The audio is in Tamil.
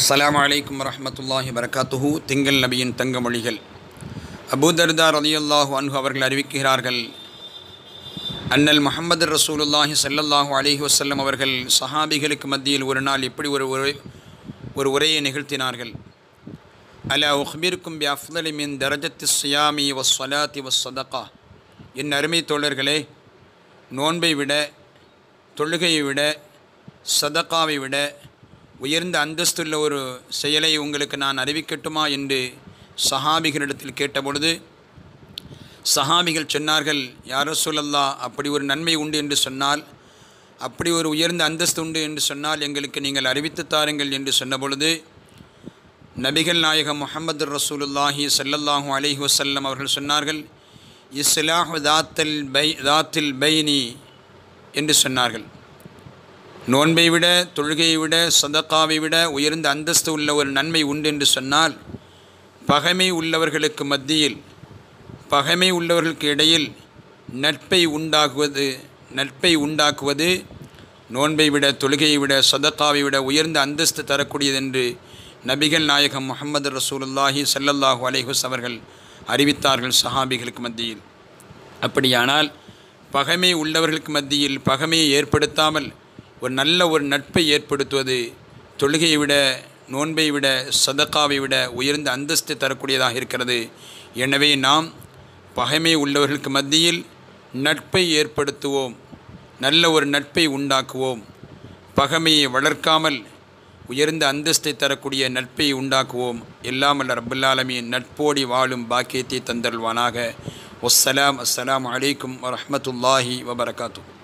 அஸ்ஸலாமு அலைக்கும் வரஹ்மத்துல்லாஹி வரகாத்துஹு திங்கள் நபியின் தங்க மொழிகள் அபூதர்தா ரலியல்லாஹு அன்ஹு அவர்கள் அறிவிக்கிறார்கள் அண்ணல் முஹம்மது ரசூலுல்லாஹி ஸல்லல்லாஹு அலைஹி வஸல்லம் அவர்கள் சஹாபிகளுக்கு மத்தியில் ஒரு நாள் இப்படி ஒரு உரை ஒரு உரையை நிகழ்த்தினார்கள் அலா உஹ்பிருக்கும் பி அஃதலி மின் தரஜத்தி சியாமி வஸ் ஸலாத்தி வஸ் சதகா என் அருமை தோழர்களே நோன்பை விட தொழுகையை விட சதகாவை விட உயர்ந்த அந்தஸ்துள்ள ஒரு செயலை உங்களுக்கு நான் அறிவிக்கட்டுமா என்று சஹாபிகளிடத்தில் கேட்டபொழுது சஹாபிகள் சொன்னார்கள் யாரோ சொல்லல்லா அப்படி ஒரு நன்மை உண்டு என்று சொன்னால் அப்படி ஒரு உயர்ந்த அந்தஸ்து உண்டு என்று சொன்னால் எங்களுக்கு நீங்கள் அறிவித்து தாருங்கள் என்று சொன்னபொழுது நபிகள் நாயகம் முஹம்மது ரசூலுல்லாஹி ஸல்லல்லாஹு அலைஹி வஸல்லம் அவர்கள் சொன்னார்கள் இஸ்லாஹு தாத்தல் பை தாத்தில் பைனி என்று சொன்னார்கள் நோன்பை விட தொழுகையை விட சதக்காவை விட உயர்ந்த அந்தஸ்து உள்ள ஒரு நன்மை உண்டு என்று சொன்னால் பகைமை உள்ளவர்களுக்கு மத்தியில் பகைமை உள்ளவர்களுக்கு இடையில் நட்பை உண்டாக்குவது நட்பை உண்டாக்குவது நோன்பை விட தொழுகையை விட சதக்காவை விட உயர்ந்த அந்தஸ்து தரக்கூடியது என்று நபிகள் நாயகம் முகமது ரசூலுல்லாஹி சல்லல்லாஹு அலைஹுஸ் அவர்கள் அறிவித்தார்கள் சஹாபிகளுக்கு மத்தியில் அப்படியானால் பகைமை உள்ளவர்களுக்கு மத்தியில் பகைமையை ஏற்படுத்தாமல் ஒரு நல்ல ஒரு நட்பை ஏற்படுத்துவது தொழுகையை விட நோன்பை விட சதக்காவை விட உயர்ந்த அந்தஸ்து தரக்கூடியதாக இருக்கிறது எனவே நாம் பகைமை உள்ளவர்களுக்கு மத்தியில் நட்பை ஏற்படுத்துவோம் நல்ல ஒரு நட்பை உண்டாக்குவோம் பகைமையை வளர்க்காமல் உயர்ந்த அந்தஸ்தை தரக்கூடிய நட்பை உண்டாக்குவோம் எல்லாமல்ல ரபுல்லாலமியின் நட்போடி வாழும் பாக்கியத்தை தந்தல்வானாக வஸ்ஸலாம் அஸ்ஸலாம் அலைக்கும் வரஹமத்துல்லாஹி வபரகாத்து